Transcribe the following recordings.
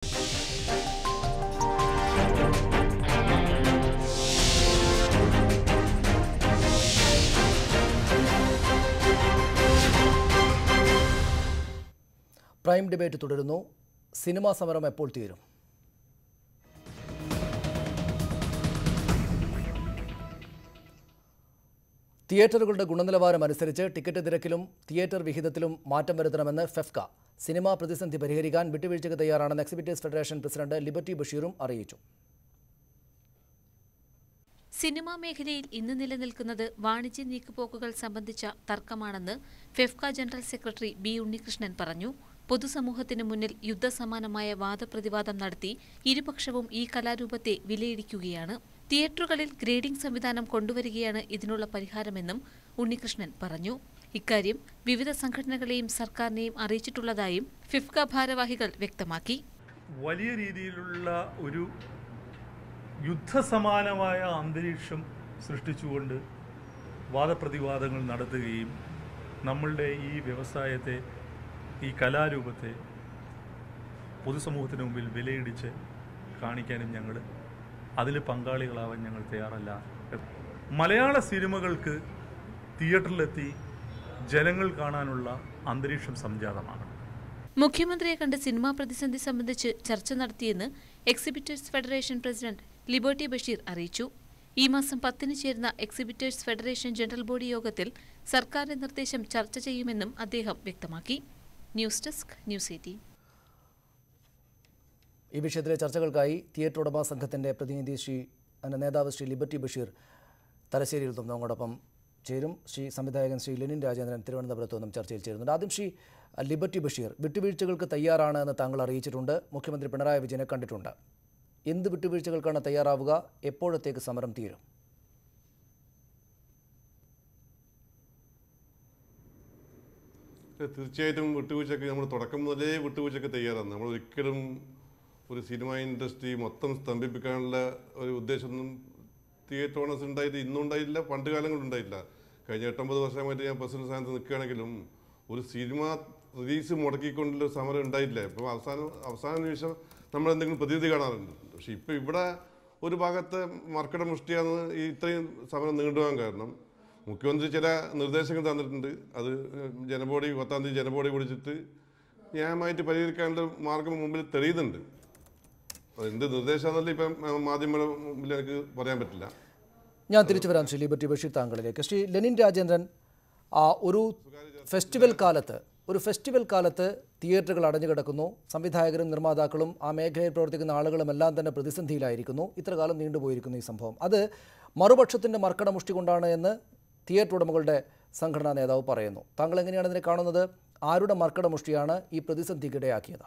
Prime debate തുടരുന്നു cinema സമരം എപ്പോൾ തീരും തിയേറ്ററുകളുടെ ഗുണനിലവാരം അനുസരിച്ച് ടിക്കറ്റ് നിരക്കിലും തിയേറ്റർ വിഹിതത്തിലും മാറ്റം വരുത്തണമെന്ന് ഫെഫ്ക സിനിമാ പ്രതിസന്ധി പരിഹരിക്കാൻ വിട്ടുവീഴ്ചയ്ക്ക് തയ്യാറാണെന്ന് എക്സിബിറ്റേഴ്സ് ഫെഡറേഷൻ പ്രസിഡന്റ് ലിബർട്ടി ബഷീറും അറിയിച്ചു സിനിമാ മേഖലയിൽ ഇന്ന് നിലനിൽക്കുന്നത് വാണിജ്യ നീക്കുപോക്കുകൾ സംബന്ധിച്ച തർക്കമാണെന്ന് FEFKA general secretary B Unnikrishnan പറഞ്ഞു പൊതുസമൂഹത്തിന് മുന്നിൽ യുദ്ധസമാനമായ വാദപ്രതിവാദം നടത്തി ഇരുപക്ഷവും ഈ കലാരൂപത്തെ വിലയിടിക്കുകയാണ് തിയേറ്ററുകളിൽ ഗ്രേഡിംഗ് സംവിധാനം കൊണ്ടുവരികയാണ് ഇതിനുള്ള പരിഹാരമെന്നും ഉണ്ണികൃഷ്ണൻ പറഞ്ഞു ഇക്കാര്യം വിവിധ സംഘടനകളെയും സർക്കാരിനെയും അറിയിച്ചിട്ടുള്ളതായും ഫിഫ്ക ഭാരവാഹികൾ വ്യക്തമാക്കി വലിയ രീതിയിലുള്ള ഒരു യുദ്ധസമാനമായ അന്തരീക്ഷം സൃഷ്ടിച്ചുകൊണ്ട് വാദപ്രതിവാദങ്ങൾ നടത്തുകയും നമ്മളുടെ ഈ വ്യവസായത്തെ ഈ കലാരൂപത്തെ പൊതുസമൂഹത്തിന് മുമ്പിൽ വിലയിടിച്ച് കാണിക്കാനും ഞങ്ങൾ അതിൽ പങ്കാളികളാവാൻ ഞങ്ങൾ തയ്യാറല്ല മലയാള സിനിമകൾക്ക് തിയേറ്ററിലെത്തി ജനങ്ങൾ കാണാനുള്ള അന്തരീക്ഷം സംജാതമാണ് മുഖ്യമന്ത്രിയെ കണ്ട് സിനിമാ പ്രതിസന്ധി സംബന്ധിച്ച് ചർച്ച നടത്തിയെന്ന് exhibitors federation president Liberty Basheer അറിയിച്ചു ഈ മാസം പത്തിന് ചേരുന്ന എക്സിബിറ്റേഴ്സ് ഫെഡറേഷൻ ജനറൽ ബോഡി യോഗത്തിൽ സർക്കാരിന്റെ നിർദ്ദേശം ചർച്ച ചെയ്യുമെന്നും അദ്ദേഹം വ്യക്തമാക്കി ന്യൂസ് ഡെസ്ക് ന്യൂസ് എയ്റ്റീൻ ഈ വിഷയത്തിലെ ചർച്ചകൾക്കായി തിയേറ്റർ ഉടമ സംഘത്തിന്റെ പ്രതിനിധി ശ്രീ അതിന്റെ നേതാവ് ശ്രീ ലിബർട്ടി ബഷീർ തലശ്ശേരിയിൽ നിന്നും നമ്മോടൊപ്പം ചേരും ശ്രീ സംവിധായകൻ ശ്രീ ലെനിൻ രാജേന്ദ്രൻ തിരുവനന്തപുരത്തു നിന്നും ചർച്ചയിൽ ചേരുന്നുണ്ട് ആദ്യം ശ്രീ ലിബർട്ടി ബഷീർ വിട്ടുവീഴ്ചകൾക്ക് തയ്യാറാണ് എന്ന് താങ്കൾ അറിയിച്ചിട്ടുണ്ട് മുഖ്യമന്ത്രി പിണറായി വിജയനെ കണ്ടിട്ടുണ്ട് എന്ത് വിട്ടുവീഴ്ചകൾക്കാണ് തയ്യാറാവുക എപ്പോഴത്തേക്ക് സമരം തീരും തീർച്ചയായിട്ടും വിട്ടുവീഴ്ചയ്ക്ക് നമ്മൾ തുടക്കം മുതലേ വിട്ടുവീഴ്ചയ്ക്ക് തയ്യാറാണ് നമ്മൾ ഒരിക്കലും ഒരു സിനിമ ഇൻഡസ്ട്രി മൊത്തം സ്തംഭിപ്പിക്കാനുള്ള ഒരു ഉദ്ദേശമൊന്നും തിയേറ്റർ ഓണേഴ്സ് ഉണ്ടായിട്ട് ഇന്നും ഉണ്ടായില്ല പണ്ട് കാലങ്ങളിൽ ഉണ്ടായില്ല കഴിഞ്ഞ എട്ടൊമ്പത് വർഷമായിട്ട് ഞാൻ പ്രസിഡന്റ് സ്ഥാനത്ത് നിൽക്കുകയാണെങ്കിലും ഒരു സിനിമ റിലീസ് മുടക്കിക്കൊണ്ടുള്ള ഒരു സമരം ഉണ്ടായില്ല ഇപ്പോൾ അവസാനം അവസാന നിമിഷം നമ്മൾ എന്തെങ്കിലും പ്രതിനിധി കാണാറുണ്ട് പക്ഷെ ഇപ്പോൾ ഇവിടെ ഒരു ഭാഗത്തെ മർക്കട മുഷ്ടിയാണ് ഈ ഇത്രയും സമരം നീണ്ടുപോകാൻ കാരണം മുഖ്യമന്ത്രി ചില നിർദ്ദേശങ്ങൾ തന്നിട്ടുണ്ട് അത് ജനബോഡി പത്താം തീയതി ജനബോഡി വിളിച്ചിട്ട് ന്യായമായിട്ട് പരിഹരിക്കാനുള്ള മാർഗം മുമ്പിൽ തെളിയുന്നുണ്ട് അത് എന്ത് നിർദ്ദേശമാണെന്നല്ല ഇപ്പം മാധ്യമങ്ങളുടെ മുമ്പിൽ എനിക്ക് പറയാൻ പറ്റില്ല ഞാൻ തിരിച്ചു വരാം ശ്രീ ലിബർട്ടി ബഷീർ താങ്കളിലേക്ക് ശ്രീ ലെനിൻ രാജേന്ദ്രൻ ആ ഒരു ഫെസ്റ്റിവൽ കാലത്ത് ഒരു ഫെസ്റ്റിവൽ കാലത്ത് തിയേറ്ററുകൾ അടഞ്ഞു കിടക്കുന്നു സംവിധായകരും നിർമ്മാതാക്കളും ആ മേഖലയിൽ പ്രവർത്തിക്കുന്ന ആളുകളും എല്ലാം തന്നെ പ്രതിസന്ധിയിലായിരിക്കുന്നു ഇത്ര കാലം നീണ്ടുപോയിരിക്കുന്നു ഈ സംഭവം അത് മറുപക്ഷത്തിൻ്റെ മർക്കട മുഷ്ടി കൊണ്ടാണ് എന്ന് തിയേറ്റർ ഉടമകളുടെ സംഘടനാ നേതാവ് പറയുന്നു താങ്കൾ എങ്ങനെയാണ് ഇതിനെ കാണുന്നത് ആരുടെ മർക്കട മുഷ്ടിയാണ് ഈ പ്രതിസന്ധിക്കിടയാക്കിയത്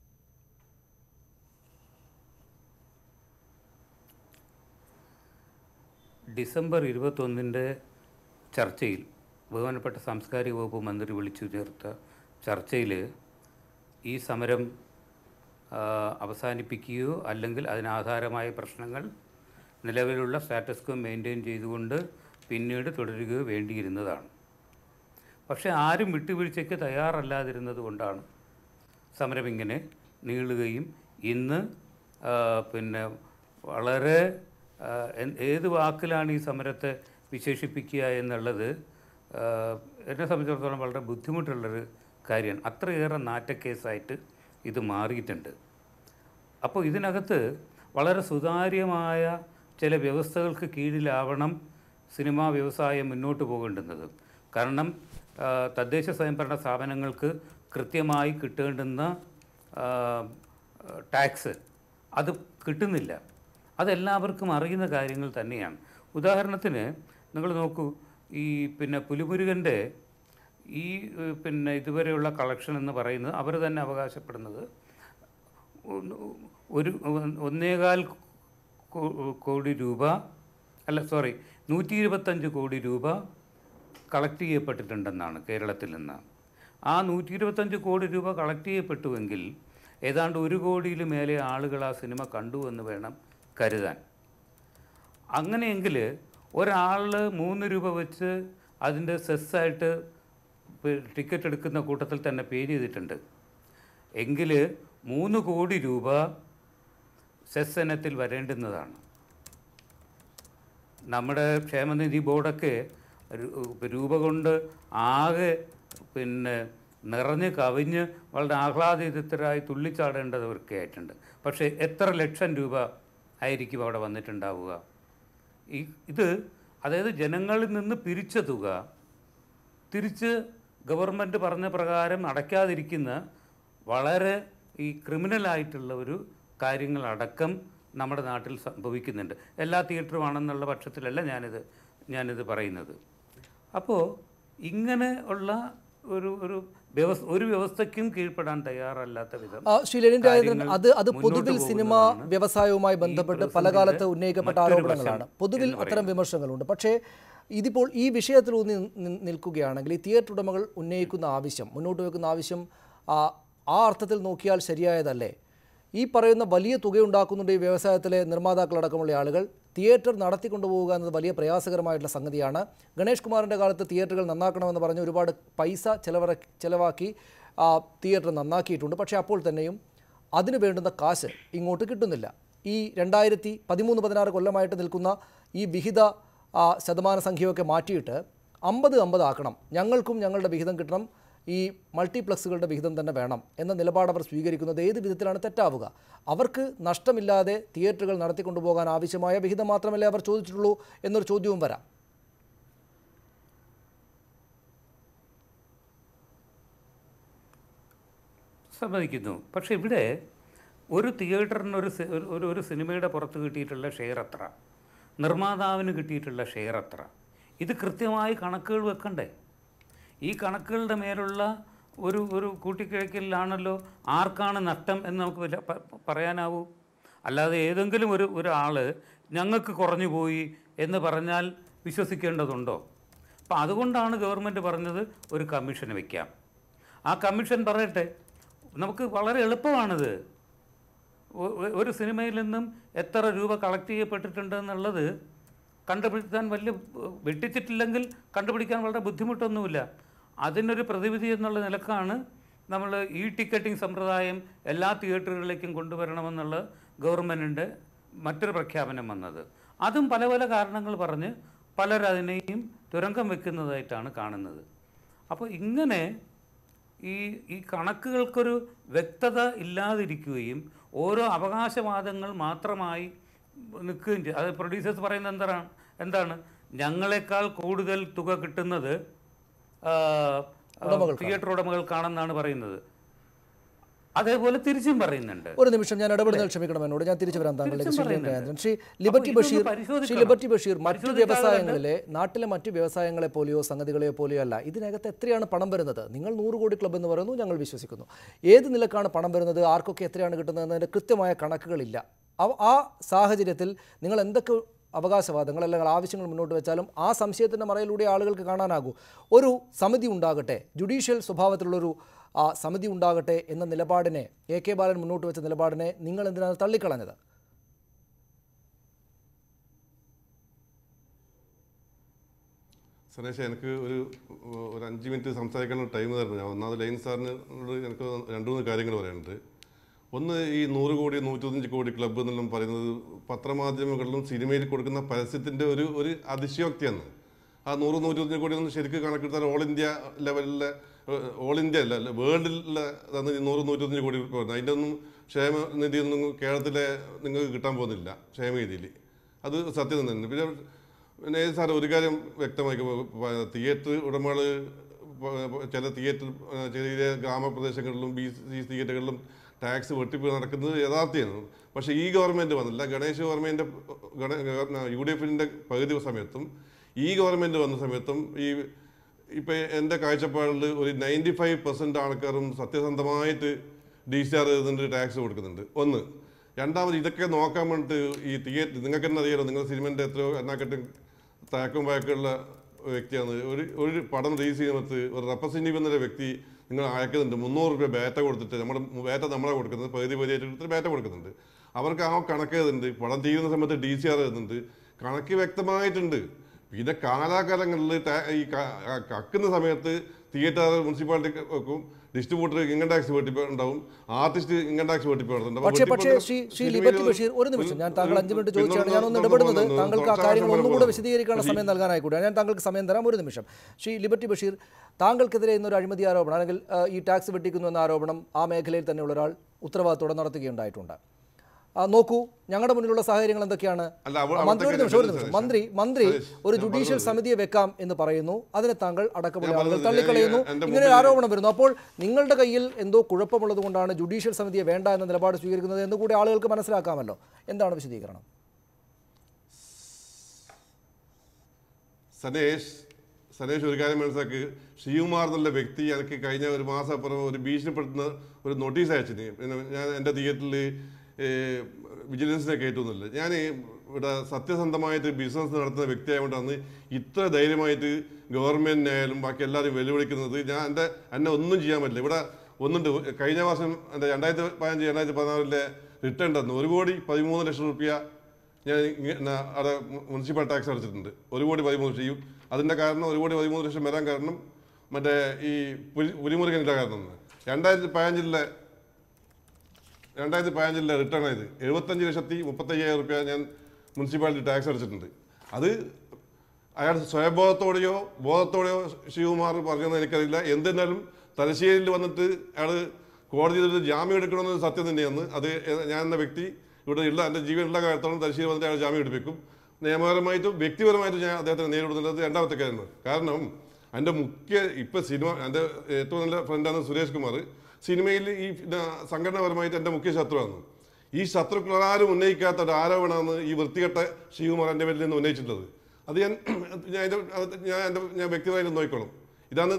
ഡിസംബർ ഇരുപത്തൊന്നിൻ്റെ ചർച്ചയിൽ ബഹുമാനപ്പെട്ട സാംസ്കാരിക വകുപ്പ് മന്ത്രി വിളിച്ചു ചേർത്ത ചർച്ചയിൽ ഈ സമരം ആ, അവസാനിപ്പിക്കുകയോ അല്ലെങ്കിൽ അതിനാധാരമായ പ്രശ്നങ്ങൾ നിലവിലുള്ള സ്റ്റാറ്റസ് കോ മെയിൻറ്റെയിൻ ചെയ്തുകൊണ്ട് പിന്നീട് തുടരുകയോ വേണ്ടിയിരുന്നതാണ് പക്ഷേ ആരും വിട്ടുവീഴ്ചയ്ക്ക് തയ്യാറല്ലാതിരുന്നത് കൊണ്ടാണ് സമരം ഇങ്ങനെ നീളുകയും ഇന്ന് ആ, പിന്നെ വളരെ ആ, എൻ- ഏത് വാക്കിലാണ് ഈ സമരത്തെ വിശേഷിപ്പിക്കുക എന്നുള്ളത് ആ, എന്നെ സംബന്ധിച്ചിടത്തോളം വളരെ ബുദ്ധിമുട്ടുള്ളൊരു കാര്യമാണ് അത്രയേറെ നാറ്റക്കേസായിട്ട് ഇത് മാറിയിട്ടുണ്ട് അപ്പോൾ ഇതിനകത്ത് വളരെ സുതാര്യമായ ചില വ്യവസ്ഥകൾക്ക് കീഴിലാവണം സിനിമാ വ്യവസായം മുന്നോട്ട് പോകേണ്ടുന്നത് കാരണം ആ, തദ്ദേശ സ്വയംഭരണ സ്ഥാപനങ്ങൾക്ക് കൃത്യമായി കിട്ടേണ്ടുന്ന ആ, ടാക്സ് അത് കിട്ടുന്നില്ല അതെല്ലാവർക്കും അറിയുന്ന കാര്യങ്ങൾ തന്നെയാണ് ഉദാഹരണത്തിന് നിങ്ങൾ നോക്കൂ ഈ പിന്നെ പുലിമുരുകൻ്റെ ഈ ഏഹ്, പിന്നെ ഇതുവരെയുള്ള കളക്ഷൻ എന്ന് പറയുന്നത് അവർ തന്നെ അവകാശപ്പെടുന്നത് ഒന്ന് ഒരു ഒന്നേകാൽ കോ- കോടി രൂപ അല്ല സോറി നൂറ്റി ഇരുപത്തഞ്ച് കോടി രൂപ കളക്ട് ചെയ്യപ്പെട്ടിട്ടുണ്ടെന്നാണ് കേരളത്തിൽ നിന്ന് ആ നൂറ്റി ഇരുപത്തഞ്ച് കോടി രൂപ കളക്ട് ചെയ്യപ്പെട്ടുവെങ്കിൽ ഏതാണ്ട് ഒരു കോടിയിൽ മേലെ ആളുകൾ ആ സിനിമ കണ്ടു എന്ന് വേണം കരുതാൻ അങ്ങനെയെങ്കിൽ ഒരാൾ മൂന്ന് രൂപ വെച്ച് അതിൻ്റെ സെസ്സായിട്ട് ടിക്കറ്റ് എടുക്കുന്ന കൂട്ടത്തിൽ തന്നെ പേ ചെയ്തിട്ടുണ്ട് എങ്കിൽ മൂന്ന് കോടി രൂപ സെസ് ഇനത്തിൽ വരേണ്ടുന്നതാണ് നമ്മുടെ ക്ഷേമനിധി ബോർഡൊക്കെ രു- രൂപ കൊണ്ട് ആകെ പിന്നെ നിറഞ്ഞ് കവിഞ്ഞ് വളരെ ആഹ്ലാദിതരായി തുള്ളിച്ചാടേണ്ടതൊക്കെ ആയിട്ടുണ്ട് പക്ഷേ എത്ര ലക്ഷം രൂപ ആയിരിക്കും അവിടെ വന്നിട്ടുണ്ടാവുക ഈ ഇത് അതായത് ജനങ്ങളിൽ നിന്ന് പിരിച്ച തുക തിരിച്ച് ഗവൺമെൻറ് പറഞ്ഞ പ്രകാരം അടയ്ക്കാതിരിക്കുന്ന വളരെ ഈ ക്രിമിനലായിട്ടുള്ള ഒരു കാര്യങ്ങളടക്കം നമ്മുടെ നാട്ടിൽ സംഭവിക്കുന്നുണ്ട് എല്ലാ തിയേറ്ററും ആണെന്നുള്ള പക്ഷത്തിലല്ല ഞാനിത് ഞാനിത് പറയുന്നത് അപ്പോൾ ഇങ്ങനെ ഉള്ള ഒരു ഒരു വ്യവസ്ഥ ഒരു വ്യവസ്ഥയ്ക്കും കീഴ്പ്പെടാൻ തയ്യാറല്ലാത്ത വിധം ആ, ശ്രീ ലെനിൻ രാജേന്ദ്രൻ കാര്യങ്ങൾ അത് അത് മുന്നോട്ട് പൊതുവിൽ സിനിമ പോകുന്നതാണ് വ്യവസായവുമായി ഈ ബന്ധപ്പെട്ട് പല പ്രതിസന്ധിയുടെ കാലത്ത് ഉന്നയിക്കപ്പെട്ട മറ്റൊരു ആരോപണങ്ങളാണ് വശം പൊതുവിൽ എന്ന് അത്തരം വിമർശനങ്ങളുണ്ട് പക്ഷേ ഇതിപ്പോൾ ഈ വിഷയത്തിൽ ഊന്നി നി- നിൽക്കുകയാണെങ്കിൽ ഈ തിയേറ്റർ ഉടമകൾ ഉന്നയിക്കുന്ന ആവശ്യം മുന്നോട്ട് വെക്കുന്ന ആവശ്യം ആ ആ അർത്ഥത്തിൽ നോക്കിയാൽ ശരിയായതല്ലേ ഈ പറയുന്ന വലിയ തുകയുണ്ടാക്കുന്നുണ്ട് ഈ വ്യവസായത്തിലെ നിർമ്മാതാക്കളടക്കമുള്ള ആളുകൾ തിയേറ്റർ നടത്തിക്കൊണ്ടുപോവുക എന്നത് വലിയ പ്രയാസകരമായിട്ടുള്ള സംഗതിയാണ് ഗണേഷ് കുമാറിൻ്റെ കാലത്ത് തിയേറ്ററുകൾ നന്നാക്കണമെന്ന് പറഞ്ഞ് ഒരുപാട് പൈസ ചിലവറ ചിലവാക്കി ആ തിയേറ്റർ നന്നാക്കിയിട്ടുണ്ട് പക്ഷേ അപ്പോൾ തന്നെയും അതിന് വേണ്ടുന്ന കാശ് ഇങ്ങോട്ട് കിട്ടുന്നില്ല ഈ രണ്ടായിരത്തി പതിമൂന്ന് പതിനാറ് കൊല്ലമായിട്ട് നിൽക്കുന്ന ഈ വിഹിത ആ, ശതമാന സംഖ്യയൊക്കെ മാറ്റിയിട്ട് അമ്പത് അമ്പത് ആക്കണം ഞങ്ങൾക്കും ഞങ്ങളുടെ വിഹിതം കിട്ടണം ഈ മൾട്ടിപ്ലക്സുകളുടെ വിഹിതം തന്നെ വേണം എന്ന നിലപാട് അവർ സ്വീകരിക്കുന്നത് ഏത് വിധത്തിലാണ് തെറ്റാവുക അവർക്ക് നഷ്ടമില്ലാതെ തിയേറ്ററുകൾ നടത്തിക്കൊണ്ടുപോകാൻ ആവശ്യമായ വിഹിതം മാത്രമല്ലേ അവർ ചോദിച്ചിട്ടുള്ളൂ എന്നൊരു ചോദ്യവും വരാം സമ്മതിക്കുന്നു പക്ഷേ ഇവിടെ ഒരു തിയേറ്ററിന് ഒരു സി- ഒരു- ഒരു ഒരു സിനിമയുടെ പുറത്ത് കിട്ടിയിട്ടുള്ള ഷെയർ എത്ര നിർമ്മാതാവിന് കിട്ടിയിട്ടുള്ള ഷെയർ എത്ര ഇത് കൃത്യമായി കണക്കുകൾ വെക്കണ്ടേ ഈ കണക്കുകളുടെ മേലുള്ള ഒരു ഒരു കൂട്ടിക്കിഴക്കലിലാണല്ലോ ആർക്കാണ് നഷ്ടം എന്ന് നമുക്ക് വല്ല- പ- പ- പറയാനാവൂ അല്ലാതെ ഏതെങ്കിലും ഒരു ഒരാൾ ഞങ്ങൾക്ക് കുറഞ്ഞു പോയി എന്ന് പറഞ്ഞാൽ വിശ്വസിക്കേണ്ടതുണ്ടോ അപ്പം അതുകൊണ്ടാണ് ഗവൺമെൻറ് പറഞ്ഞത് ഒരു കമ്മീഷൻ വയ്ക്കാം ആ കമ്മീഷൻ പറയട്ടെ നമുക്ക് വളരെ എളുപ്പമാണിത് ഒ- ഒ- ഒരു സിനിമയിൽ നിന്നും എത്ര രൂപ കളക്ട് ചെയ്യപ്പെട്ടിട്ടുണ്ട് എന്നുള്ളത് കണ്ടുപിടിക്കാൻ വലിയ വെട്ടിച്ചിട്ടില്ലെങ്കിൽ കണ്ടുപിടിക്കാൻ വളരെ ബുദ്ധിമുട്ടൊന്നുമില്ല അതിനൊരു പ്രതിവിധി എന്നുള്ള നിലക്കാണ് നമ്മൾ ഈ ടിക്കറ്റിംഗ് സമ്പ്രദായം എല്ലാ തിയേറ്ററുകളിലേക്കും കൊണ്ടുവരണമെന്നുള്ള ഗവൺമെൻറ്റിൻ്റെ മറ്റൊരു പ്രഖ്യാപനം വന്നത് അതും പല പല കാരണങ്ങൾ പറഞ്ഞ് പലരതിനെയും തുരങ്കം വെക്കുന്നതായിട്ടാണ് കാണുന്നത് അപ്പോൾ ഇങ്ങനെ ഈ ഈ കണക്കുകൾക്കൊരു വ്യക്തത ഇല്ലാതിരിക്കുകയും ഓരോ അവകാശവാദങ്ങൾ മാത്രമായി നിൽക്കുകയും ചെയ്യും അത് പ്രൊഡ്യൂസേഴ്സ് പറയുന്നത് എന്താണ് എന്താണ് ഞങ്ങളെക്കാൾ കൂടുതൽ തുക കിട്ടുന്നത് ആ, ആ, തിയേറ്റർ ഉടമകൾക്കാണെന്നാണ് പറയുന്നത് അതേപോലെ തിരിച്ചും പറയുന്നുണ്ട് ഒരു നിമിഷം ഞാൻ ഇടപെടുന്നതിൽ ക്ഷമിക്കണം എന്നോട് ഞാൻ തിരിച്ചു വരാം താങ്കളിലേക്ക് തിരിച്ചും ശ്രീ പറയുന്നുണ്ട്. രാജേന്ദ്രൻ ശ്രീ ലിബർട്ടി ഇതൊന്ന് ബഷീർ ശ്രീ പരിശോധിക്കണം. ലിബർട്ടി ബഷീർ മറ്റു പരിശോധിക്കാതെ വ്യവസായങ്ങളിലെ നാട്ടിലെ മറ്റു വ്യവസായങ്ങളെ പോലെയോ സംഗതികളെയോ പോലെയോ അല്ല ഇതിനകത്ത് എത്രയാണ് പണം വരുന്നത് നിങ്ങൾ നൂറ് കോടി ക്ലബ്ബ് എന്ന് പറയുന്നു ഞങ്ങൾ വിശ്വസിക്കുന്നു ഏത് നിലക്കാണ് പണം വരുന്നത് ആർക്കൊക്കെ എത്രയാണ് കിട്ടുന്നത് എന്നതിൻ്റെ കൃത്യമായ കണക്കുകളില്ല അവ- ആ സാഹചര്യത്തിൽ നിങ്ങൾ എന്തൊക്കെ അവകാശവാദങ്ങൾ അല്ലെങ്കിൽ ആവശ്യങ്ങൾ മുന്നോട്ട് വെച്ചാലും ആ സംശയത്തിൻ്റെ മറയിലൂടെ ആളുകൾക്ക് കാണാനാകൂ ഒരു സമിതി ഉണ്ടാകട്ടെ ജുഡീഷ്യൽ സ്വഭാവത്തിലുള്ളൊരു ആ, സമിതി ഉണ്ടാകട്ടെ എന്ന നിലപാടിനെ എ കെ ബാലൻ മുന്നോട്ട് വെച്ച നിലപാടിനെ നിങ്ങൾ എന്തിനാണ് തള്ളിക്കളഞ്ഞത് സനേഷ് എനിക്ക് ഒരു ഒരു അഞ്ച് മിനിറ്റ് സംസാരിക്കാനുള്ള ടൈം തരണം ഞാൻ ഒന്നാമത് ലൈൻ സാറിനോട് എനിക്ക് രണ്ട് മൂന്ന് കാര്യങ്ങൾ പറയാനുണ്ട് ഒന്ന് ഈ നൂറ് കോടി നൂറ്റൊന്നഞ്ച് കോടി ക്ലബ്ബ് എന്നെല്ലാം പറയുന്നത് പത്രമാധ്യമങ്ങളിലും സിനിമയിൽ കൊടുക്കുന്ന പരസ്യത്തിൻ്റെ ഒരു ഒരു അതിശയോക്തിയാണ് ആ നൂറ് നൂറ്റൊന്നഞ്ച് കോടി ഒന്നും ശരിക്കും കണക്കെടുത്താൽ ഓൾ ഇന്ത്യ ലെവലിലെ ഓൾ ഇന്ത്യ അല്ല അല്ല വേൾഡിലെ അതാണ് ഈ നൂറ് നൂറ്റൊന്നഞ്ച് കോടി പോകുന്നത് അതിൻ്റെ ഒന്നും ക്ഷേമനിധി ഒന്നും കേരളത്തിലെ നിങ്ങൾക്ക് കിട്ടാൻ പോകുന്നില്ല ക്ഷേമനിധിയിൽ അത് സത്യം തന്നെ പിന്നെ പിന്നെ ഏത് സാർ ഒരു കാര്യം വ്യക്തമാക്കി തിയേറ്റർ ഉടമകൾ ചില തിയേറ്റർ ചെറിയ ഗ്രാമപ്രദേശങ്ങളിലും ബി സി തിയേറ്ററുകളിലും ടാക്സ് വെട്ടിപ്പ് നടക്കുന്നത് യഥാർത്ഥമാണ് പക്ഷേ ഈ ഗവൺമെൻറ് വന്നില്ല ഗണേശ് ഗവൺമെൻറ് യു ഡി എഫിൻ്റെ പകുതി സമയത്തും ഈ ഗവൺമെൻറ് വന്ന സമയത്തും ഈ ഇപ്പം എൻ്റെ കാഴ്ചപ്പാടിൽ ഒരു നയൻറ്റി ഫൈവ് പെർസെൻറ്റ് ആൾക്കാരും സത്യസന്ധമായിട്ട് ഡി സി ആർ എഴുതുന്നുണ്ട് ടാക്സ് കൊടുക്കുന്നുണ്ട് ഒന്ന് രണ്ടാമത് ഇതൊക്കെ നോക്കാൻ വേണ്ടിയിട്ട് ഈ തിയേറ്റർ നിങ്ങൾക്ക് തന്നെ അറിയാലോ നിങ്ങൾ സിനിമൻ്റെ എത്രയോ എണ്ണാക്കെട്ടും താക്കും വഴക്കുള്ള വ്യക്തിയാണ് ഒരു ഒരു പടം റിലീസ് ചെയ്യുന്നത് ഒരു റെപ്രസെൻറ്റീവ് എന്നൊരു വ്യക്തി നിങ്ങൾ അയക്കുന്നുണ്ട് മുന്നൂറ് രൂപ ബാറ്റ കൊടുത്തിട്ട് നമ്മുടെ ബാറ്റ നമ്മളെ കൊടുക്കുന്നത് പകുതി പകുതിയായിട്ട് എടുത്തിട്ട് ബാറ്റ കൊടുക്കുന്നുണ്ട് അവർക്ക് ആ കണക്ക് എഴുതുന്നുണ്ട് പടം തീരുന്ന സമയത്ത് ഡി സി ആർ എഴുതുന്നുണ്ട് കണക്ക് വ്യക്തമായിട്ടുണ്ട് പിന്നെ കാലാകാലങ്ങളിൽ ടാ- ഈ ക- ആ കക്കുന്ന സമയത്ത് തിയേറ്റർ മുനിസിപ്പാലിറ്റി വെക്കും ഡിസ്ട്രിബ്യൂട്ടർ ഇൻകം ടാക്സ് വെട്ടിപ്പ് ഉണ്ടാവും ആർട്ടിസ്റ്റ് ഇൻകം ടാക്സ് വെട്ടിപ്പ് നടത്തുന്നുണ്ട്. അപ്പോൾ പക്ഷേ പക്ഷേ വെട്ടിപ്പ് ശ്രീ ശ്രീ സിനിമയിൽ ലിബർട്ടി ഒരു- ബഷീർ ഒരു നിമിഷം ഞാൻ താങ്കൾ ഒരു- അഞ്ച് മിനിറ്റ് പിന്തുണ ചോദിച്ചാണ് ഞാൻ ഒന്ന് തുറന്നു ഇടപെടുന്നത് പോകുന്നു. താങ്കൾക്ക് ആ തുറന്നു കാര്യങ്ങൾ ഒന്നും കൂടെ പോകുന്നു. വിശദീകരിക്കാനുള്ള സമയം നൽകാനായി കൂടിയാണ് ഞാൻ താങ്കൾക്ക് സമയം തരാം ഒരു നിമിഷം ശ്രീ ലിബർട്ടി ബഷീർ താങ്കൾക്കെതിരെ ഇന്നൊരു അഴിമതി ആരോപണം അല്ലെങ്കിൽ ആ, ഈ ടാക്സ് വെട്ടിക്കുന്നു എന്ന ആരോപണം ആ മേഖലയിൽ തന്നെയുള്ള ഒരാൾ ഉത്തരവാദിത്തോടെ നടത്തുകയുണ്ടായിട്ടുണ്ട് ആ, നോക്കൂ ഞങ്ങളുടെ മുന്നിലുള്ള സാഹചര്യങ്ങൾ എന്തൊക്കെയാണ് അല്ല, അവ- ആ, മന്ത്രി ഒരു അവിടുത്തെ നിമിഷം ഒരു കാര്യം നിമിഷം സതീഷ്. മന്ത്രി മന്ത്രി സതീഷ്, ഒരു ഞാൻ ജുഡീഷ്യൽ പറഞ്ഞത്. സമിതിയെ വെക്കാം എന്ന് പറയുന്നു അതിനെ താങ്കൾ അടക്കമുള്ള ഞാൻ ആളുകൾ പറഞ്ഞത് തള്ളിക്കളയുന്നു ഞാൻ- എൻ്റെ ഇങ്ങനെ ഒരു മുമ്പിൽ- ആരോപണം വരുന്നു അപ്പോൾ നിങ്ങളുടെ കയ്യിൽ എന്തോ കുഴപ്പമുള്ളത് കൊണ്ടാണ് ജുഡീഷ്യൽ സമിതിയെ വേണ്ട എന്ന നിലപാട് സ്വീകരിക്കുന്നത് എന്ന് കൂടി ആളുകൾക്ക് മനസ്സിലാക്കാമല്ലോ എന്താണ് വിശദീകരണം സനേഷ് സനേഷ് ഒരു കാര്യം മനസ്സിലാക്കി ശ്രീകുമാർ എന്നുള്ള വ്യക്തി എനിക്ക് കഴിഞ്ഞ ഒരു മാസം അപ്പുറം ഒരു ഭീഷണിപ്പെടുത്തുന്ന ഒരു നോട്ടീസ് അയച്ചിന് പിന്നെ ഞാൻ എൻ്റെ തിയേറ്ററിൽ വിജിലൻസിനെ കയറ്റുന്നില്ല ഞാൻ ഇവിടെ സത്യസന്ധമായിട്ട് ബിസിനസ് നടത്തുന്ന വ്യക്തിയായതുകൊണ്ടാണ് ഇത്ര ധൈര്യമായിട്ട് ഗവൺമെൻറ്റിനായാലും ബാക്കി എല്ലാവരും വെല്ലുവിളിക്കുന്നത് ഞാൻ എൻ്റെ എന്നെ ഒന്നും ചെയ്യാൻ പറ്റില്ല ഇവിടെ ഒന്നുണ്ട് കഴിഞ്ഞ മാസം എൻ്റെ രണ്ടായിരത്തി പതിനഞ്ച് രണ്ടായിരത്തി പതിനാറിലെ റിട്ടേൺ തന്നു ഒരു കോടി പതിമൂന്ന് ലക്ഷം റുപ്യ ഞാൻ ഇങ്ങനെ അവിടെ മുനിസിപ്പൽ ടാക്സ് അടച്ചിട്ടുണ്ട് ഒരു കോടി പതിമൂന്ന് ലക്ഷം ഈ അതിൻ്റെ കാരണം ഒരു കോടി പതിമൂന്ന് ലക്ഷം വരാൻ കാരണം മറ്റേ ഈ പുലി പുലിമുരുകൻ്റെ കാരണം രണ്ടായിരത്തി പതിനഞ്ചിലെ രണ്ടായിരത്തി പതിനഞ്ചിലെ റിട്ടേൺ ആയത് എഴുപത്തഞ്ച് ലക്ഷത്തി മുപ്പത്തയ്യായിരം റുപ്യ ഞാൻ മുനിസിപ്പാലിറ്റി ടാക്സ് അടച്ചിട്ടുണ്ട് അത് അയാൾ സ്വയബോധത്തോടെയോ ബോധത്തോടെയോ ശിവകുമാർ പറഞ്ഞതെന്ന് എനിക്കറിയില്ല എന്തെന്നാലും തലശ്ശേരിയിൽ വന്നിട്ട് അയാൾ കോടതിയിൽ ഒരു ജാമ്യം എടുക്കണമെന്നത് സത്യം തന്നെയാണ് അത് ഞാൻ എന്ന വ്യക്തി ഇവിടെ ഉള്ള എൻ്റെ ജീവനുള്ള കാലത്തോളം തലശ്ശേരി വന്നിട്ട് അയാൾ ജാമ്യം എടുപ്പിക്കും നിയമപരമായിട്ടും വ്യക്തിപരമായിട്ടും ഞാൻ അദ്ദേഹത്തെ നേരിടുന്നത് രണ്ടാമത്തെ കാര്യമാണ് കാരണം എൻ്റെ മുഖ്യ ഇപ്പം സിനിമ എൻ്റെ ഏറ്റവും നല്ല ഫ്രണ്ടാണ് സുരേഷ് കുമാർ സിനിമയിൽ ഈ പിന്നെ സംഘടനാപരമായിട്ട് എൻ്റെ മുഖ്യ ശത്രുവാണ് ഈ ശത്രുക്കൾ ആരും ഉന്നയിക്കാത്ത ഒരു ആരോപണമാണ് ഈ വൃത്തികെട്ട ശിവകുമാർ എൻ്റെ പേരിൽ നിന്ന് ഉന്നയിച്ചിട്ടുള്ളത് അത് ഞാൻ ഞാൻ എൻ്റെ അത് ഞാൻ എൻ്റെ ഞാൻ വ്യക്തിപരമായിട്ട് നോക്കിക്കോളും ഇതാണ്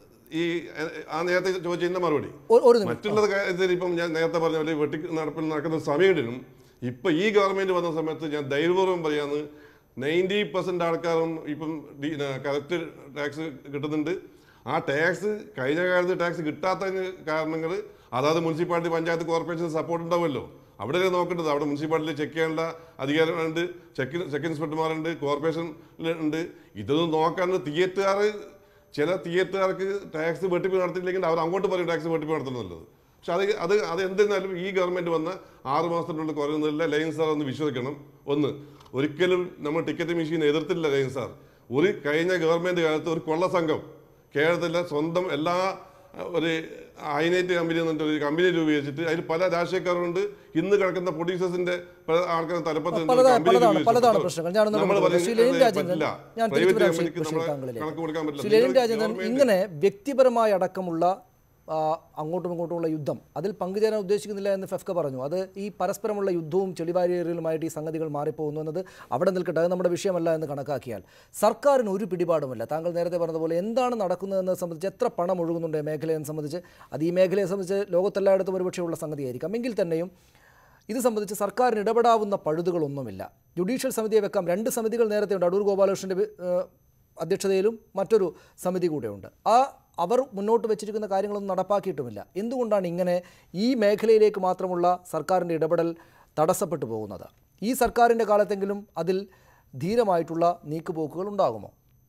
ഈ എ- ആ നേരത്തെ ചോദിച്ചതിൻ്റെ മറുപടി ഒ- ഒരു നിമിഷം മറ്റുള്ള കാര്യത്തിൽ ഇപ്പം ഞാൻ നേരത്തെ പറഞ്ഞ പോലെ വെട്ടി നടപ്പിൽ നടക്കുന്ന സമയത്തിനും ഇപ്പം ഈ ഗവൺമെൻറ് വന്ന സമയത്ത് ഞാൻ ധൈര്യപൂർവ്വം പറയാന്ന് നയൻറ്റി പെർസെൻറ്റ് ആൾക്കാരും ഇപ്പം കറക്റ്റ് ടാക്സ് കിട്ടുന്നുണ്ട് ആ ടാക്സ് കഴിഞ്ഞ കാലത്ത് ടാക്സ് കിട്ടാത്തതിന് കാരണങ്ങൾ അതാത് മുനിസിപ്പാലിറ്റി പഞ്ചായത്ത് കോർപ്പറേഷൻ സപ്പോർട്ട് ഉണ്ടാവുമല്ലോ അവിടെ നോക്കേണ്ടത് അവിടെ മുനിസിപ്പാലിറ്റി ചെക്ക് ചെയ്യാനുള്ള അധികാരമുണ്ട് ചെക്ക് ചെക്ക് ഇൻസ്പെക്ടർമാരുണ്ട് കോർപ്പറേഷൻ ഉണ്ട് ഇതൊന്നും നോക്കാൻ തിയേറ്ററുകാർ ചില തിയേറ്ററുകാർക്ക് ടാക്സ് വെട്ടിപ്പ് നടത്തിയില്ലെങ്കിൽ അവർ അങ്ങോട്ട് പറയും ടാക്സ് വെട്ടിപ്പ് നടത്തുന്നുള്ളത് പക്ഷെ അത് അത് അത് എന്തിരുന്നാലും ഈ ഗവൺമെൻറ് വന്ന ആറ് മാസത്തിനുള്ളിൽ കുറയുന്നില്ല ലൈൻ സാർ ഒന്ന് വിശ്വസിക്കണം ഒന്ന് ഒരിക്കലും നമ്മൾ ടിക്കറ്റ് മെഷീൻ എതിർത്തില്ല ലൈൻ സാർ ഒരു കഴിഞ്ഞ ഗവൺമെൻറ് കാലത്ത് ഒരു കൊള്ള സംഘം കേരളത്തിലെ സ്വന്തം എല്ലാ അഹ്, ഒരു ഐനൈറ്റ് കമ്പനി എന്നിട്ട് ഒരു കമ്പനി രൂപീകരിച്ചിട്ട് അതിൽ പല രാഷ്ട്രീയക്കാരുണ്ട് ഇന്ന് കിടക്കുന്ന പ്രൊഡ്യൂസേഴ്സിന്റെ പല ആൾക്കാരും തലപ്പത്ത് നിന്ന് പലതാണ് company പലതാണ് രൂപീകരിച്ചിട്ട് പലതാണ് പ്രശ്നങ്ങൾ ഞാനൊന്ന് നമ്മൾ നോക്കട്ടെ. പറയുന്നത് ശ്രീ ലെനിൻ അത് രാജേന്ദ്രൻ പറ്റില്ല. ഞാൻ Private തിരിച്ചു വരാം ശ്രീ company ക്ക് ബഷീർ നമ്മളെ താങ്കളിലേക്ക് കണക്ക് കൊടുക്കാൻ പറ്റില്ല. ശ്രീ ലെനിൻ നിങ്ങൾ രാജേന്ദ്രൻ government- ഇങ്ങനെ വ്യക്തിപരമായ അടക്കമുള്ള ആ, അങ്ങോട്ടും ഇങ്ങോട്ടുമുള്ള യുദ്ധം അതിൽ പങ്കുചേരാൻ ഉദ്ദേശിക്കുന്നില്ല എന്ന് ഫെഫ്ക പറഞ്ഞു അത് ഈ പരസ്പരമുള്ള യുദ്ധവും ചെളിവാരിയലുമായിട്ട് ഈ സംഗതികൾ മാറിപ്പോകുന്നു എന്നത് അവിടെ നിൽക്കട്ടെ അത് നമ്മുടെ വിഷയമല്ല എന്ന് കണക്കാക്കിയാൽ സർക്കാരിന് ഒരു പിടിപാടുമില്ല താങ്കൾ നേരത്തെ പറഞ്ഞതുപോലെ എന്താണ് നടക്കുന്നതെന്ന് സംബന്ധിച്ച് എത്ര പണം ഒഴുകുന്നുണ്ട് ഈ മേഖലയെ സംബന്ധിച്ച് അത് ഈ മേഖലയെ സംബന്ധിച്ച് ലോകത്തെല്ലായിടത്തും ഒരുപക്ഷെ ഉള്ള സംഗതിയായിരിക്കാം എങ്കിൽ തന്നെയും ഇത് സംബന്ധിച്ച് സർക്കാരിന് ഇടപെടാവുന്ന പഴുതുകളൊന്നുമില്ല ജുഡീഷ്യൽ സമിതിയെ വെക്കാം രണ്ട് സമിതികൾ നേരത്തെ ഉണ്ട് അടൂർ ഗോപാലകൃഷ്ണൻ്റെ വി- ഏഹ് അധ്യക്ഷതയിലും മറ്റൊരു സമിതി കൂടെയുണ്ട് ആ അവർ മുന്നോട്ട് വെച്ചിരിക്കുന്ന കാര്യങ്ങളൊന്നും നടപ്പാക്കിയിട്ടുമില്ല എന്തുകൊണ്ടാണ് ഇങ്ങനെ ഈ മേഖലയിലേക്ക് മാത്രമുള്ള സർക്കാരിൻ്റെ ഇടപെടൽ തടസ്സപ്പെട്ടു പോകുന്നത് ഈ സർക്കാരിൻ്റെ കാലത്തെങ്കിലും അതിൽ ധീരമായിട്ടുള്ള നീക്കുപോക്കുകൾ ഉണ്ടാകുമോ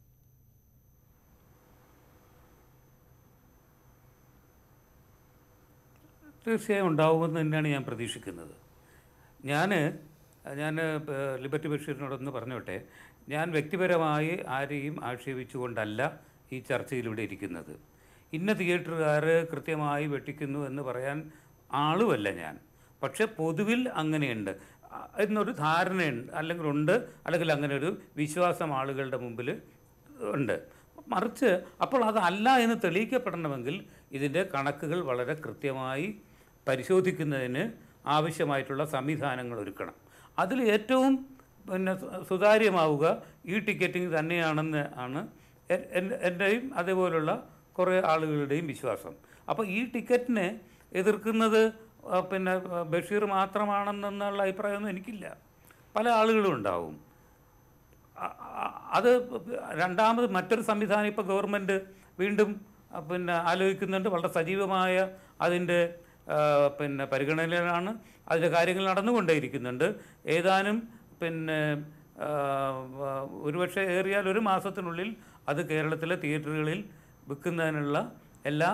തീർച്ചയായും ഉണ്ടാവുമെന്ന് തന്നെയാണ് ഞാൻ പ്രതീക്ഷിക്കുന്നത് ഞാൻ ഞാൻ ലിബർട്ടി ബഷീറിനോടൊന്ന് പറഞ്ഞോട്ടെ ഞാൻ വ്യക്തിപരമായി ആരെയും ആക്ഷേപിച്ചുകൊണ്ടല്ല ഈ ചർച്ചയിൽ ഇവിടെ ഇരിക്കുന്നത് ഇന്ന തിയേറ്ററുകാർ കൃത്യമായി വെട്ടിക്കുന്നു എന്ന് പറയാൻ ആളുമല്ല ഞാൻ പക്ഷേ പൊതുവിൽ അങ്ങനെയുണ്ട് ആ, എന്നൊരു ധാരണയുണ്ട് അല്ലെങ്കിൽ ഉണ്ട് അല്ലെങ്കിൽ അങ്ങനെ ഒരു വിശ്വാസം ആളുകളുടെ മുമ്പിൽ ഉണ്ട് മറിച്ച് അപ്പോൾ അതല്ല എന്ന് തെളിയിക്കപ്പെടണമെങ്കിൽ ഇതിൻ്റെ കണക്കുകൾ വളരെ കൃത്യമായി പരിശോധിക്കുന്നതിന് ആവശ്യമായിട്ടുള്ള സംവിധാനങ്ങൾ ഒരുക്കണം അതിൽ ഏറ്റവും പിന്നെ സു- സുതാര്യമാവുക ഈ ടിക്കറ്റിംഗ് തന്നെയാണെന്ന് ആണ് എ- എൻ- എൻ്റെയും അതേപോലുള്ള കുറേ ആളുകളുടെയും വിശ്വാസം അപ്പോൾ ഈ ടിക്കറ്റിനെ എതിർക്കുന്നത് ആ, പിന്നെ ആ, ബഷീർ മാത്രമാണെന്നുള്ള അഭിപ്രായമൊന്നും എനിക്കില്ല പല ആളുകളും ഉണ്ടാവും അ- അ- അത് രണ്ടാമത് മറ്റൊരു സംവിധാനം ഇപ്പോൾ ഗവൺമെൻറ് വീണ്ടും അ, പിന്നെ ആലോചിക്കുന്നുണ്ട് വളരെ സജീവമായ അതിൻ്റെ ആ, പിന്നെ പരിഗണനയിലാണ് അതിൻ്റെ കാര്യങ്ങൾ നടന്നുകൊണ്ടേയിരിക്കുന്നുണ്ട് ഏതാനും പിന്നെ ആ, ആ, ഒരുപക്ഷെ ഏറിയാൽ ഒരു മാസത്തിനുള്ളിൽ അത് കേരളത്തിലെ തിയേറ്ററുകളിൽ വിൽക്കുന്നതിനുള്ള എല്ലാ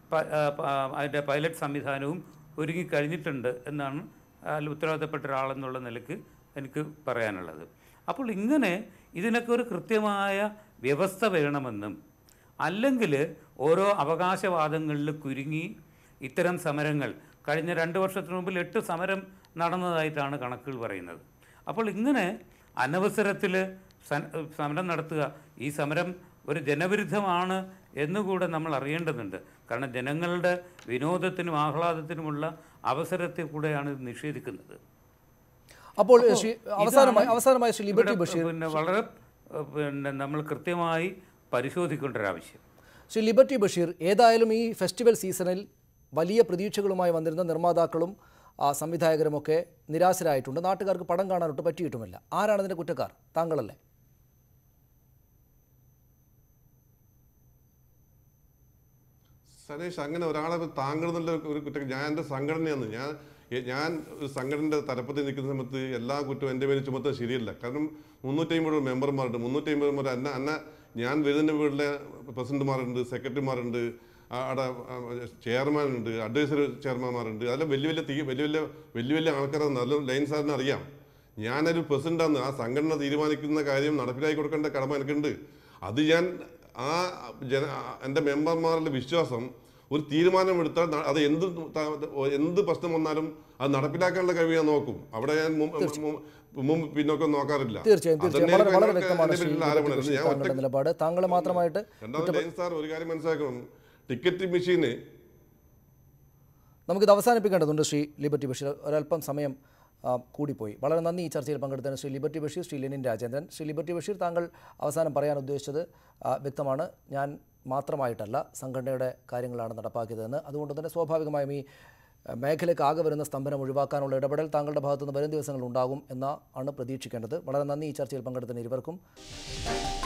പ- ആ, പ- ആ, അതിൻ്റെ പൈലറ്റ് സംവിധാനവും ഒരുങ്ങിക്കഴിഞ്ഞിട്ടുണ്ട് എന്നാണ് അതിൽ ഉത്തരവാദിത്തപ്പെട്ട ഒരാളെന്നുള്ള നിലയ്ക്ക് എനിക്ക് പറയാനുള്ളത് അപ്പോൾ ഇങ്ങനെ ഇതിനൊക്കെ ഒരു കൃത്യമായ വ്യവസ്ഥ വേണമെന്നും അല്ലെങ്കിൽ ഓരോ അവകാശവാദങ്ങളിൽ കുരുങ്ങി ഇത്തരം സമരങ്ങൾ കഴിഞ്ഞ രണ്ട് വർഷത്തിന് മുമ്പിൽ എട്ട് സമരം നടന്നതായിട്ടാണ് കണക്കുകൾ പറയുന്നത് അപ്പോൾ ഇങ്ങനെ അനവസരത്തിൽ സമരം നടത്തുക ഈ സമരം ഒരു ജനവിരുദ്ധമാണ് എന്നുകൂടെ നമ്മൾ അറിയേണ്ടതുണ്ട് കാരണം ജനങ്ങളുടെ വിനോദത്തിനും ആഹ്ലാദത്തിനുമുള്ള അവസരത്തെ കൂടെയാണ് ഇത് നിഷേധിക്കുന്നത് അപ്പോൾ ശ്രീ അവസാനമായി ഇതാണ് അവസാനമായി ശ്രീ ലിബർട്ടി ഇവിടെ ബഷീർ പിന്നെ വളരെ ഏഹ്, പിന്നെ നമ്മൾ കൃത്യമായി പരിശോധിക്കേണ്ട ഒരു ആവശ്യം ശ്രീ ലിബർട്ടി ബഷീർ ഏതായാലും ഈ ഫെസ്റ്റിവൽ സീസണിൽ വലിയ പ്രതീക്ഷകളുമായി വന്നിരുന്ന നിർമ്മാതാക്കളും ആ, സംവിധായകരുമൊക്കെ നിരാശരായിട്ടുണ്ട് നാട്ടുകാർക്ക് പടം കാണാനൊട്ട് പറ്റിയിട്ടുമില്ല ആരാണ് ഇതിൻ്റെ കുറ്റക്കാർ താങ്കളല്ലേ സനേഷ് അങ്ങനെ ഒരാളെ താങ്കൾ എന്നുള്ള ഒരു കുറ്റം ഞാൻ എൻ്റെ സംഘടനയാണ് ഞാൻ എ- ഞാൻ ഒരു സംഘടനയുടെ തലപ്പത്തിൽ നിൽക്കുന്ന സമയത്ത് എല്ലാ കുറ്റവും എൻ്റെ പേര് ചുമത്താൻ ശരിയല്ല കാരണം മുന്നൂറ്റി അമ്പത് മെമ്പർമാരുണ്ട് മുന്നൂറ്റി അമ്പത് മെമ്പർ എന്നെ എന്നെ ഞാൻ വരുന്ന വീട്ടിലെ പ്രസിഡന്റുമാരുണ്ട് സെക്രട്ടറിമാരുണ്ട് ആ- അവിടെ ചെയർമാനുണ്ട് അഡ്വൈസറി ചെയർമാൻമാരുണ്ട് അതെല്ലാം വലിയ വലിയ തീ വലിയ വലിയ വലിയ വലിയ ആൾക്കാരാണ് നല്ല ലൈൻ സാറിന് അറിയാം ഞാനൊരു പ്രസിഡന്റാണ് ആ സംഘടന തീരുമാനിക്കുന്ന കാര്യം നടപ്പിലാക്കി കൊടുക്കേണ്ട കടമ എനിക്കുണ്ട് അത് ഞാൻ ആ ജന എൻ്റെ മെമ്പർമാരുടെ വിശ്വാസം ഒരു തീരുമാനം എടുത്താൽ ന- അത് എന്ത് ത- എന്ത് പ്രശ്നം വന്നാലും അത് നടപ്പിലാക്കാനുള്ള കഴിവ് ഞാൻ നോക്കും അവിടെ ഞാൻ മുമ്പ് മുമ്പ് മുമ്പ് പിന്നോക്കം നോക്കാറില്ല തീർച്ചയായും തീർച്ചയായും അതന്നെ വളരെ വളരെ എനിക്ക് വ്യക്തമാണ് എൻ്റെ ശ്രീ പേരിൽ ലിബർട്ടി ആരോപണം. ബഷീർ ഞാൻ താങ്കളുടെ ഒറ്റ നിലപാട് താങ്കൾ മാത്രമായിട്ട് രണ്ടാമത് ജയൻ സാർ ഒരു കാര്യം മനസ്സിലാക്കണം ടിക്കറ്റ് മെഷീന് നമുക്കിത് അവസാനിപ്പിക്കേണ്ടതുണ്ട് ശ്രീ ലിബർട്ടി ബഷീർ ഒരല്പം സമയം ആ, കൂടിപ്പോയി വളരെ നന്ദി ഈ ചർച്ചയിൽ പങ്കെടുത്തതിന് ശ്രീ ലിബർട്ടി ബഷീർ ശ്രീ ലെനിൻ രാജേന്ദ്രൻ ശ്രീ ലിബർട്ടി ബഷീർ താങ്കൾ അവസാനം പറയാൻ ഉദ്ദേശിച്ചത് ആ, വ്യക്തമാണ് ഞാൻ മാത്രമായിട്ടല്ല സംഘടനയുടെ കാര്യങ്ങളാണ് നടപ്പാക്കിയതെന്ന് അതുകൊണ്ട് തന്നെ സ്വാഭാവികമായും ഈ ആ, മേഖലയ്ക്ക് ആകെ വരുന്ന സ്തംഭനം ഒഴിവാക്കാനുള്ള ഇടപെടൽ താങ്കളുടെ ഭാഗത്തുനിന്ന് വരും ദിവസങ്ങളിൽ ഉണ്ടാകും എന്ന ആണ് പ്രതീക്ഷിക്കേണ്ടത് വളരെ നന്ദി ഈ ചർച്ചയിൽ പങ്കെടുത്തതിന് ഇരുവർക്കും